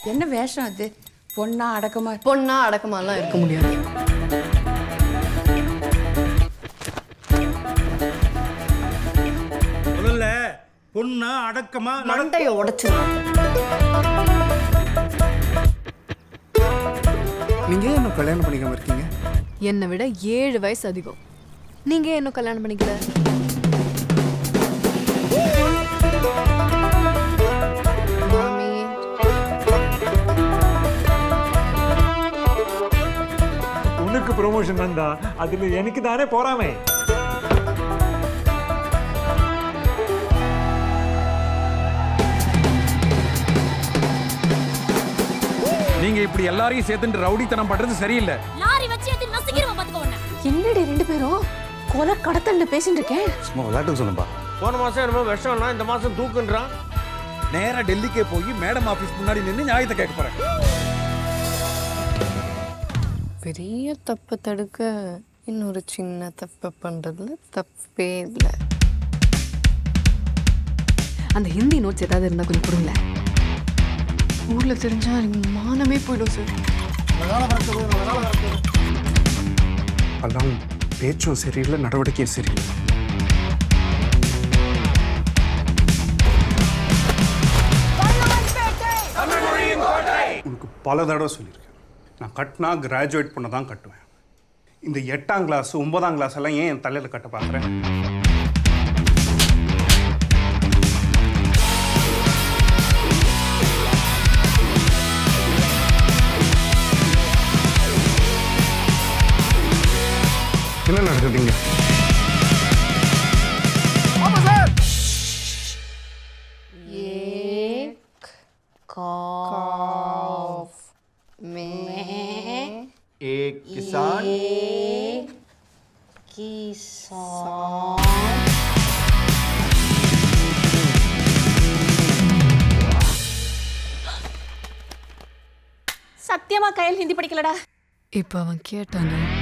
என்ன வேஷம் அது பொண்ணா அடக்கமா பொண்ணா அடக்கமாலாம் இருக்க முடியாது முதல்ல பொண்ணா அடக்கமா நட மண்டையை உடைச்சிருவேன் நீங்க ஏன் இன்னும் கல்யாணம் பண்ணிக்காம இருக்கீங்க என்னை விட ஏழு வயசு அதிகம் நீங்க ஏன் இன்னும் கல்யாணம் பண்ணிக்கல மாமி உனக்கு ப்ரொமோஷன் வந்தா அதுல எனக்கு தானே போறாமே நீங்க இப்படி எல்லாரையும் சேர்த்துட்டு ரவுடித்தனம் பண்றது சரியில்லை லாரி வச்சு ஏத்தி நசுக்கிருவோம் பாத்துக்கோ உன்னை என்னடி ரெண்டு பேரும் கொலை கடத்தல்னு பேசிட்டு இருக்கேன் சும்மா விளையாட்டுக்கு சொல்லுப்பா போன மாசம் என்னமோ விஷம்னா இந்த மாசம் தூக்குன்றான் நேரா டெல்லிக்கே போய் மேடம் ஆபீஸ் முன்னாடி நின்று நியாயத்தை கேட்க போறேன் பெரிய தப்பை தடுக்க இன்னொரு சின்ன தப்பை பண்றதுல தப்பே இல்லை அந்த ஹிந்தி நோட்ஸ் ஏதாவது இருந்தா கொஞ்சம் கொடுங்களேன் ஊர்ல தெரிஞ்சா எனக்கு மானமே போயிடும் சார் அதான் பேச்சும் சரியில்லை நடவடிக்கையும் சரியில்லை உனக்கு பல தடவை சொல்லியிருக்கேன் நான் கட்டினா கிராஜுவேட் பண்ண தான் கட்டுவேன் இந்த எட்டாம் கிளாஸ் ஒன்பதாம் கிளாஸ் எல்லாம் ஏன் என் தலையில் கட்ட பார்க்குறேன் என்ன நடக்குதுங்க एक किसान சத்தியமா கையில் ஹிந்தி படிக்கலடா இப்போ அவன் கேட்டானே